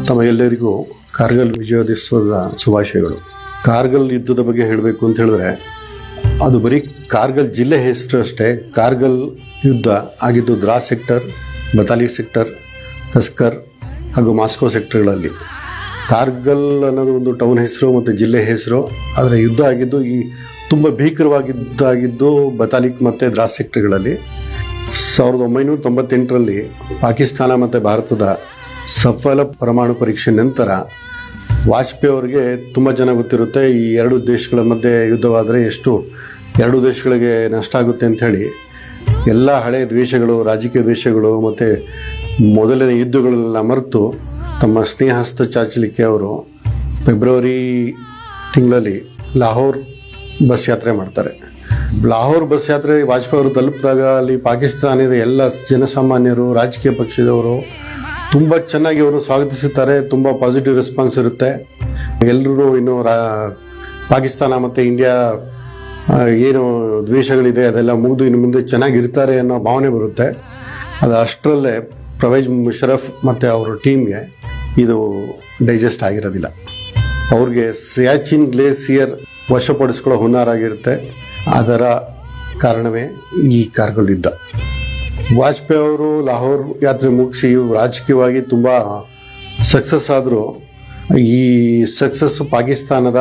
ತಮಗೆಲ್ಲರಿಗೂ ಕಾರ್ಗಿಲ್ ವಿಜಯೋತ್ಸವದ ಶುಭಾಶಯಗಳು ಕಾರ್ಗಿಲ್ ಯುದ್ಧದ ಬಗ್ಗೆ ಹೇಳಬೇಕು ಅಂತ ಹೇಳಿದ್ರೆ ಅದು ಬರೀ ಕಾರ್ಗಿಲ್ ಜಿಲ್ಲೆ ಹೆಸರು ಅಷ್ಟೇ ಕಾರ್ಗಿಲ್ ಯುದ್ಧ ಆಗಿದ್ದು ದ್ರಾಸ್ ಸೆಕ್ಟರ್ ಬತಾಲಿ ಸೆಕ್ಟರ್ ಕಸ್ಕರ್ ಹಾಗೂ ಮಾಸ್ಕೋ ಸೆಕ್ಟರ್ಗಳಲ್ಲಿ ಕಾರ್ಗಲ್ ಅನ್ನೋದು ಒಂದು ಟೌನ್ ಹೆಸರು ಮತ್ತು ಜಿಲ್ಲೆ ಹೆಸರು ಆದರೆ ಯುದ್ಧ ಆಗಿದ್ದು ಈ ತುಂಬ ಭೀಕರವಾಗಿದ್ದಾಗಿದ್ದು ಬತಾಲಿಕ್ ಮತ್ತು ದ್ರಾಸ್ ಸೆಕ್ಟರ್ಗಳಲ್ಲಿ ಸಾವಿರದ ಒಂಬೈನೂರ ತೊಂಬತ್ತೆಂಟರಲ್ಲಿ ಪಾಕಿಸ್ತಾನ ಮತ್ತು ಭಾರತದ ಸಫಲ ಪರಮಾಣು ಪರೀಕ್ಷೆ ನಂತರ ವಾಜಪೇಯಿ ಅವರಿಗೆ ತುಂಬ ಜನ ಗೊತ್ತಿರುತ್ತೆ ಈ ಎರಡು ದೇಶಗಳ ಮಧ್ಯೆ ಯುದ್ಧವಾದರೆ ಎಷ್ಟು ಎರಡು ದೇಶಗಳಿಗೆ ನಷ್ಟ ಆಗುತ್ತೆ ಅಂತ ಹೇಳಿ ಎಲ್ಲ ಹಳೆಯ ದ್ವೇಷಗಳು ರಾಜಕೀಯ ದ್ವೇಷಗಳು ಮತ್ತು ಮೊದಲಿನ ಯುದ್ಧಗಳೆಲ್ಲ ಮರೆತು ತಮ್ಮ ಸ್ನೇಹಸ್ತ ಚಾಚಲಿಕ್ಕೆ ಅವರು ಫೆಬ್ರವರಿ ತಿಂಗಳಲ್ಲಿ ಲಾಹೋರ್ ಬಸ್ ಯಾತ್ರೆ ಮಾಡ್ತಾರೆ ಲಾಹೋರ್ ಬಸ್ ಯಾತ್ರೆ ವಾಜಪೇಯಿ ಅವರು ತಲುಪಿದಾಗ ಅಲ್ಲಿ ಪಾಕಿಸ್ತಾನದ ಎಲ್ಲ ಜನಸಾಮಾನ್ಯರು ರಾಜಕೀಯ ಪಕ್ಷದವರು ತುಂಬ ಚೆನ್ನಾಗಿ ಅವರು ಸ್ವಾಗತಿಸುತ್ತಾರೆ ತುಂಬ ಪಾಸಿಟಿವ್ ರೆಸ್ಪಾನ್ಸ್ ಇರುತ್ತೆ ಎಲ್ಲರೂ ಇನ್ನು ರಾ ಪಾಕಿಸ್ತಾನ ಮತ್ತು ಇಂಡಿಯಾ ಆ, ಏನು ದ್ವೇಷಗಳಿದೆ ಅದೆಲ್ಲ ಮುಗಿದು ಇನ್ನು ಮುಂದೆ ಚೆನ್ನಾಗಿರ್ತಾರೆ ಅನ್ನೋ ಭಾವನೆ ಬರುತ್ತೆ ಅದು ಅಷ್ಟರಲ್ಲೇ ಪ್ರವೇಜ್ ಮುಷರಫ್ ಮತ್ತು ಅವರ ಟೀಮ್ಗೆ ಇದು ಡೈಜೆಸ್ಟ್ ಆಗಿರೋದಿಲ್ಲ ಅವ್ರಿಗೆ ಸಿಯಾಚಿನ್ ಗ್ಲೇಸಿಯರ್ ವಶಪಡಿಸ್ಕೊಳ್ಳೋ ಹುನ್ನಾರಾಗಿರುತ್ತೆ ಅದರ ಕಾರಣವೇ ಈ ಕಾರ್ಗಿಲ್ ಯುದ್ಧ ವಾಜಪೇಯಿ ಅವರು ಲಾಹೋರ್ ಯಾತ್ರೆ ಮುಗಿಸಿ ರಾಜಕೀಯವಾಗಿ ತುಂಬ ಸಕ್ಸಸ್ ಆದರೂ ಈ ಸಕ್ಸಸ್ ಪಾಕಿಸ್ತಾನದ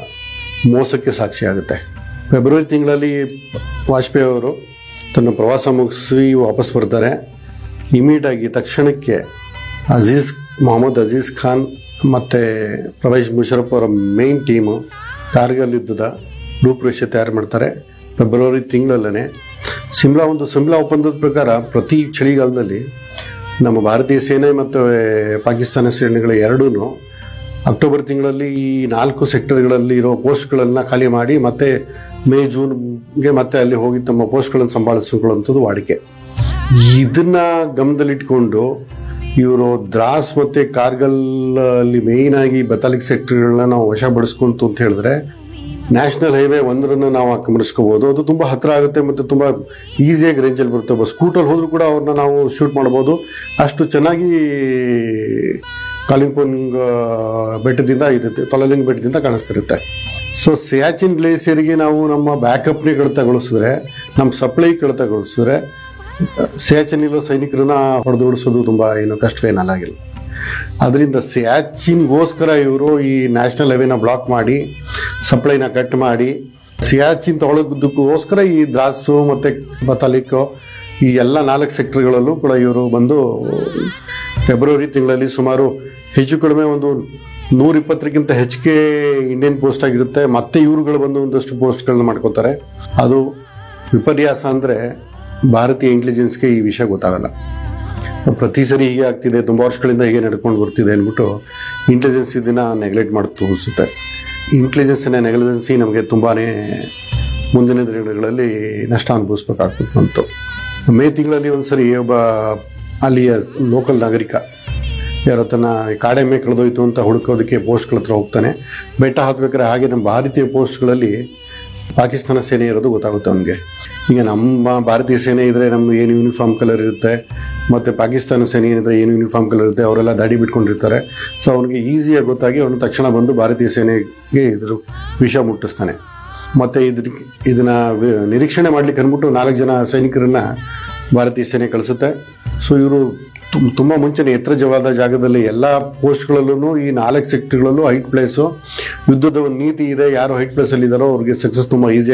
ಮೋಸಕ್ಕೆ ಸಾಕ್ಷಿಯಾಗುತ್ತೆ ಫೆಬ್ರವರಿ ತಿಂಗಳಲ್ಲಿ ವಾಜಪೇಯಿ ಅವರು ತನ್ನ ಪ್ರವಾಸ ಮುಗಿಸಿ ವಾಪಸ್ ಬರ್ತಾರೆ ಇಮಿಡಿಯಾಗಿ ತಕ್ಷಣಕ್ಕೆ ಅಜೀಜ್ ಮೊಹಮ್ಮದ್ ಅಜೀಜ್ ಖಾನ್ ಮತ್ತು ಪ್ರವೇಶ್ ಮುಷರಫ್ ಅವರ ಮೇನ್ ಟೀಮು ಕಾರ್ಗಿಲ್ ಯುದ್ಧದ ರೂಪುರೇಷೆ ತಯಾರು ಮಾಡ್ತಾರೆ ಫೆಬ್ರವರಿ ತಿಂಗಳಲ್ಲೇ ಸಿಮ್ಲಾ ಒಂದು ಸಿಮ್ಲಾ ಒಪ್ಪಂದದ ಪ್ರಕಾರ ಪ್ರತಿ ಚಳಿಗಾಲದಲ್ಲಿ ನಮ್ಮ ಭಾರತೀಯ ಸೇನೆ ಮತ್ತು ಪಾಕಿಸ್ತಾನ ಸೇನೆಗಳ ಎರಡೂ ಅಕ್ಟೋಬರ್ ತಿಂಗಳಲ್ಲಿ ಈ ನಾಲ್ಕು ಸೆಕ್ಟರ್ಗಳಲ್ಲಿ ಇರೋ ಪೋಸ್ಟ್ಗಳನ್ನು ಖಾಲಿ ಮಾಡಿ ಮತ್ತೆ ಮೇ ಜೂನ್ಗೆ ಮತ್ತೆ ಅಲ್ಲಿ ಹೋಗಿ ತಮ್ಮ ಪೋಸ್ಟ್ಗಳನ್ನು ಸಂಭಾಳಿಸಿಕೊಳ್ಳುವಂಥದ್ದು ವಾಡಿಕೆ ಇದನ್ನ ಗಮನದಲ್ಲಿಟ್ಕೊಂಡು ಇವರು ದ್ರಾಸ್ ಮತ್ತೆ ಕಾರ್ಗಲ್ ಅಲ್ಲಿ ಮೇಯ್ನ್ ಆಗಿ ಬತಾಲಿಕ್ ಸೆಕ್ಟರ್ಗಳನ್ನ ನಾವು ವಶಪಡಿಸ್ಕೊಂತು ಅಂತ ಹೇಳಿದ್ರೆ ನ್ಯಾಷನಲ್ ಹೈವೇ ಒಂದರನ್ನು ನಾವು ಆಕ್ರಮಿಸ್ಕೋಬಹುದು ಅದು ತುಂಬಾ ಹತ್ರ ಆಗುತ್ತೆ ಮತ್ತೆ ತುಂಬಾ ಈಸಿಯಾಗಿ ರೇಂಜಲ್ಲಿ ಬರುತ್ತೆ ಒಬ್ಬ ಸ್ಕೂಟರ್ ಹೋದ್ರೂ ಕೂಡ ಅವ್ರನ್ನ ನಾವು ಶೂಟ್ ಮಾಡ್ಬೋದು ಅಷ್ಟು ಚೆನ್ನಾಗಿ ಕಾಲಿಂಪುಂಗ್ ಬೆಟ್ಟದಿಂದ ಇದೆ ತೊಲಲಿಂಗ್ ಬೆಟ್ಟದಿಂದ ಕಾಣಿಸ್ತಿರುತ್ತೆ ಸೊ ಸಿಯಾಚಿನ್ ಗ್ಲೇಸಿಯರ್ಗೆ ನಾವು ನಮ್ಮ ಬ್ಯಾಕಪ್ನೇ ಕಡಿತಗೊಳಿಸಿದ್ರೆ ನಮ್ಮ ಸಪ್ಲೈ ಕಡಿತಗೊಳಿಸಿದ್ರೆ ಸಿಯಾಚಿನ್ ಇರೋ ಸೈನಿಕರನ್ನ ಹೊಡೆದೋಡಿಸೋದು ತುಂಬ ಏನು ಕಷ್ಟವೇನಲ್ಲಾಗಿಲ್ಲ ಅದರಿಂದ ಸಿಯಾಚಿನ್ಗೋಸ್ಕರ ಇವರು ಈ ನ್ಯಾಷನಲ್ ಹೈವೇನ ಬ್ಲಾಕ್ ಮಾಡಿ ಸಪ್ಲೈನ ಕಟ್ ಮಾಡಿ ಸಿಯಾಚಿನ್ ತಗೊಳ್ಳೋದಕ್ಕೋಸ್ಕರ ಈ ದ್ರಾಸು ಮತ್ತು ಬತಾಲಿಕ್ಕು ಈ ಎಲ್ಲ ನಾಲ್ಕು ಸೆಕ್ಟರ್ಗಳಲ್ಲೂ ಕೂಡ ಇವರು ಬಂದು ಫೆಬ್ರವರಿ ತಿಂಗಳಲ್ಲಿ ಸುಮಾರು ಹೆಚ್ಚು ಕಡಿಮೆ ಒಂದು ನೂರ ಇಪ್ಪತ್ತಕ್ಕಿಂತ ಹೆಚ್ಚಿಗೆ ಇಂಡಿಯನ್ ಪೋಸ್ಟ್ ಆಗಿರುತ್ತೆ ಮತ್ತೆ ಇವ್ರುಗಳು ಬಂದು ಒಂದಷ್ಟು ಪೋಸ್ಟ್ಗಳನ್ನ ಮಾಡ್ಕೋತಾರೆ ಅದು ವಿಪರ್ಯಾಸ ಅಂದರೆ ಭಾರತೀಯ ಇಂಟೆಲಿಜೆನ್ಸ್ಗೆ ಈ ವಿಷಯ ಗೊತ್ತಾಗಲ್ಲ ಪ್ರತಿ ಸರಿ ಹೀಗೆ ಆಗ್ತಿದೆ ತುಂಬ ವರ್ಷಗಳಿಂದ ಹೀಗೆ ನಡ್ಕೊಂಡು ಬರ್ತಿದೆ ಅಂದ್ಬಿಟ್ಟು ಇಂಟೆಲಿಜೆನ್ಸ್ ಇದನ್ನ ನೆಗ್ಲೆಕ್ಟ್ ಮಾಡಿ ತೋರಿಸುತ್ತೆ ಇಂಟೆಲಿಜೆನ್ಸ್ನ ನೆಗ್ಲಿಜೆನ್ಸಿ ನಮಗೆ ತುಂಬಾ ಮುಂದಿನ ದಿನಗಳಲ್ಲಿ ನಷ್ಟ ಅನುಭವಿಸ್ಬೇಕಾಗ್ತಿತ್ತು ಬಂತು ಮೇ ತಿಂಗಳಲ್ಲಿ ಒಂದ್ಸರಿ ಒಬ್ಬ ಅಲ್ಲಿಯ ಲೋಕಲ್ ನಾಗರಿಕ ಯಾರೋ ತನ್ನ ಕಾಡೆಮ್ಮೆ ಕಳೆದೋಯ್ತು ಅಂತ ಹುಡುಕೋದಕ್ಕೆ ಪೋಸ್ಟ್ಗಳ ಹತ್ರ ಹೋಗ್ತಾನೆ ಬೆಟ್ಟ ಹತ್ಬೇಕಾದ್ರೆ ಹಾಗೆ ನಮ್ಮ ಭಾರತೀಯ ಪೋಸ್ಟ್ಗಳಲ್ಲಿ ಪಾಕಿಸ್ತಾನ ಸೇನೆ ಇರೋದು ಗೊತ್ತಾಗುತ್ತೆ ಅವನಿಗೆ ಈಗ ನಮ್ಮ ಭಾರತೀಯ ಸೇನೆ ಇದ್ರೆ ನಮ್ಮ ಏನು ಯೂನಿಫಾರ್ಮ್ ಕಲರ್ ಇರುತ್ತೆ ಮತ್ತು ಪಾಕಿಸ್ತಾನ ಸೇನೆ ಏನಿದ್ರೆ ಏನು ಯೂನಿಫಾರ್ಮ್ ಕಲರ್ ಇರುತ್ತೆ ಅವರೆಲ್ಲ ದಾಡಿ ಬಿಟ್ಕೊಂಡಿರ್ತಾರೆ ಸೊ ಅವನಿಗೆ ಈಸಿಯಾಗಿ ಗೊತ್ತಾಗಿ ಅವನು ತಕ್ಷಣ ಬಂದು ಭಾರತೀಯ ಸೇನೆಗೆ ಇದ್ರ ವಿಷ ಮುಟ್ಟಿಸ್ತಾನೆ ಮತ್ತು ಇದ್ರ ಇದನ್ನ ವಿ- ನಿರೀಕ್ಷಣೆ ಮಾಡ್ಲಿಕ್ಕೆ ಅಂದ್ಬಿಟ್ಟು ನಾಲ್ಕು ಜನ ಸೈನಿಕರನ್ನ ಭಾರತೀಯ ಸೇನೆ ಕಳಿಸುತ್ತೆ ಸೊ ಇವರು ತುಂಬ ಮುಂಚೆನೆ ಎತ್ತರಜವಾದ ಜಾಗದಲ್ಲಿ ಎಲ್ಲ ಪೋಸ್ಟ್ಗಳಲ್ಲೂ ಈ ನಾಲ್ಕು ಸೆಕ್ಟರ್ಗಳಲ್ಲೂ ಹೈಟ್ ಪ್ಲೇಸು ಯುದ್ಧದ ಒಂದು ನೀತಿ ಇದೆ ಯಾರು ಹೈಟ್ ಪ್ಲೇಸಲ್ಲಿ ಇದ್ದಾರೋ ಅವ್ರಿಗೆ ಸಕ್ಸಸ್ ತುಂಬ ಈಸಿ